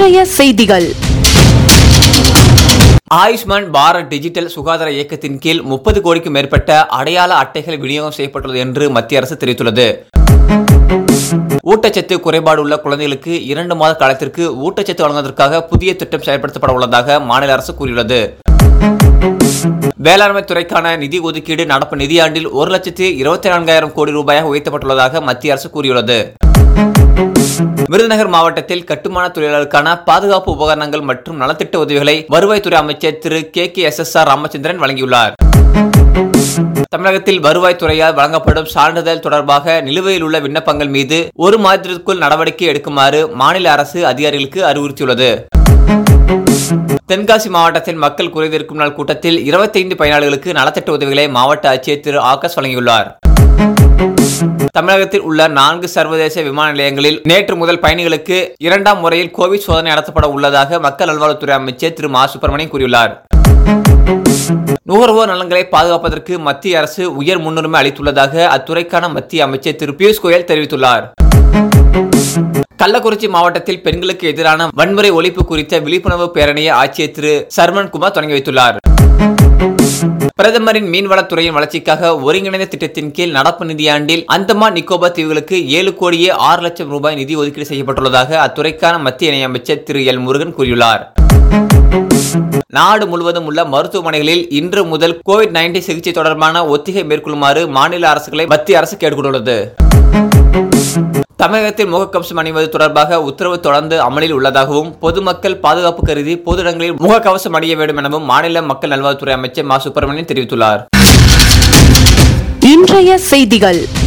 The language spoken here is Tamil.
இன்றைய செய்திகள் ஆயுஷ்மான் பாரத் டிஜிட்டல் சுகாதார இயக்கத்தின் கீழ் முப்பது கோடிக்கும் மேற்பட்ட அடையாள அட்டைகள் விநியோகம் செய்யப்பட்டுள்ளது என்று மத்திய அரசு தெரிவித்துள்ளது ஊட்டச்சத்து குறைபாடு உள்ள குழந்தைகளுக்கு இரண்டு மாத காலத்திற்கு ஊட்டச்சத்து வழங்குவதற்காக புதிய திட்டம் செயல்படுத்தப்பட உள்ளதாக மாநில அரசு கூறியுள்ளது வேளாண்மை துறைக்கான நிதி ஒதுக்கீடு நடப்பு நிதியாண்டில் ஒரு லட்சத்து இருபத்தி நான்காயிரம் கோடி ரூபாயாக உயர்த்தப்பட்டுள்ளதாக மத்திய அரசு கூறியுள்ளது விருதுநகர் மாவட்டத்தில் கட்டுமான தொழிலாளருக்கான பாதுகாப்பு உபகரணங்கள் மற்றும் நலத்திட்ட உதவிகளை வருவாய்த்துறை அமைச்சர் Thiru K K S S R Ramachandran வழங்கியுள்ளார் தமிழகத்தில் வருவாய்த்துறையால் வழங்கப்படும் சான்றிதழ் தொடர்பாக நிலுவையில் உள்ள விண்ணப்பங்கள் மீது ஒரு மாதத்திற்குள் நடவடிக்கை எடுக்குமாறு மாநில அரசு அதிகாரிகளுக்கு அறிவுறுத்தியுள்ளது தென்காசி மாவட்டத்தில் மக்கள் குறைதீர்க்கும் நாள் கூட்டத்தில் 25 பயனாளிகளுக்கு நலத்திட்ட உதவிகளை மாவட்ட ஆட்சியர் திரு ஆகாஷ் வழங்கியுள்ளார் தமிழகத்தில் உள்ள நான்கு சர்வதேச விமான நிலையங்களில் நேற்று முதல் பயணிகளுக்கு இரண்டாம் முறையில் கோவிட் சோதனை நடத்தப்பட உள்ளதாக மக்கள் நல்வாழ்வுத்துறை அமைச்சர் திரு மா சுப்பிரமணியன் கூறியுள்ளார் நுகர்வோர் நலன்களை பாதுகாப்பதற்கு மத்திய அரசு உயர் முன்னுரிமை அளித்துள்ளதாக அத்துறைக்கான மத்திய அமைச்சர் திரு பியூஷ் கோயல் தெரிவித்துள்ளார் கள்ளக்குறிச்சி மாவட்டத்தில் பெண்களுக்கு எதிரான வன்முறை ஒழிப்பு குறித்த விழிப்புணர்வு பேரணியை ஆட்சியர் திரு சர்மன் குமார் தொடங்கி வைத்துள்ளார் பிரதமரின் மீன்வளத்துறையின் வளர்ச்சிக்காக ஒருங்கிணைந்த திட்டத்தின் கீழ் நடப்பு நிதியாண்டில் அந்தமான் நிக்கோபார் தீவுகளுக்கு ஏழு கோடியே ஆறு லட்சம் ரூபாய் நிதி ஒதுக்கீடு செய்யப்பட்டுள்ளதாக அத்துறைக்கான மத்திய இணையமைச்சர் திரு எல் முருகன் கூறியுள்ளார் நாடு முழுவதும் உள்ள மருத்துவமனைகளில் இன்று முதல் கோவிட் 19 சிகிச்சை தொடர்பான ஒத்திகை மேற்கொள்ளுமாறு மாநில அரசுகளை மத்திய அரசு கேட்டுக்கொண்டுள்ளது தமிழகத்தில் முகக்கவசம் அணிவது தொடர்பாக உத்தரவு தொடர்ந்து அமலில் உள்ளதாகவும் பொதுமக்கள் பாதுகாப்பு கருதி பொது இடங்களில் முகக்கவசம் அணிய வேண்டும் எனவும் மாநில மக்கள் நல்வாழ்வுத்துறை அமைச்சர் மா சுப்பிரமணியன் தெரிவித்துள்ளார் இன்றைய செய்திகள்